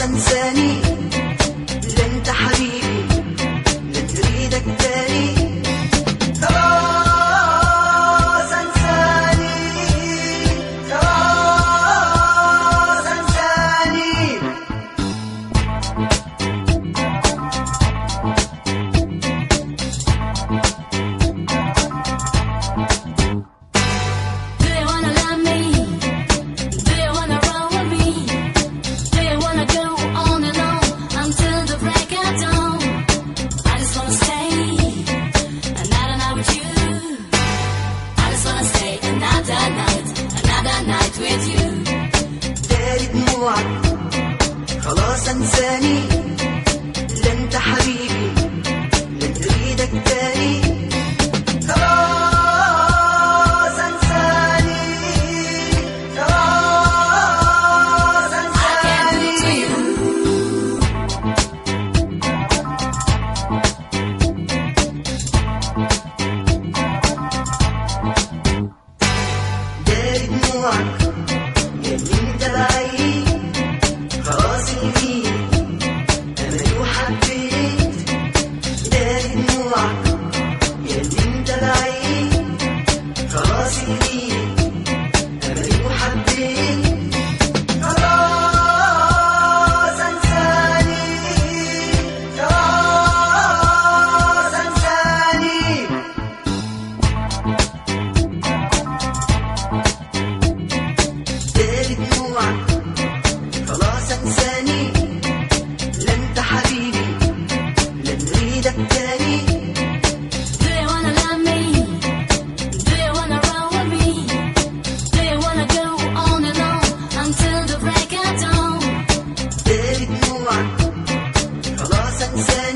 انساني لا انت حبيبي لا تريدك تاني خلاص انساني خلاص انساني Do you wanna love me? Do you wanna roll with me? Do you wanna go on and on until the break of dawn? I just wanna stay another night with you. I just wanna stay another night, another night with you. داري دموعك خلاص انساني لا انت حبيبي لا تريدك تاني خلاص انساني خلاص I can't do it to انساني you. داري دموعك يا اللي انت بعيد خلاص الجيل انا وحبيت داري دموعك يا اللي انت بعيد خلاص الجيل انا وحبيت خلاص انساني خلاص انساني داري دموعك خلاص انساني لا انت حبيبي لا نريدك تاني Do you wanna love me? Do you wanna roll with me? Do you wanna go on and on until the break of dawn? داري دموعك خلاص انساني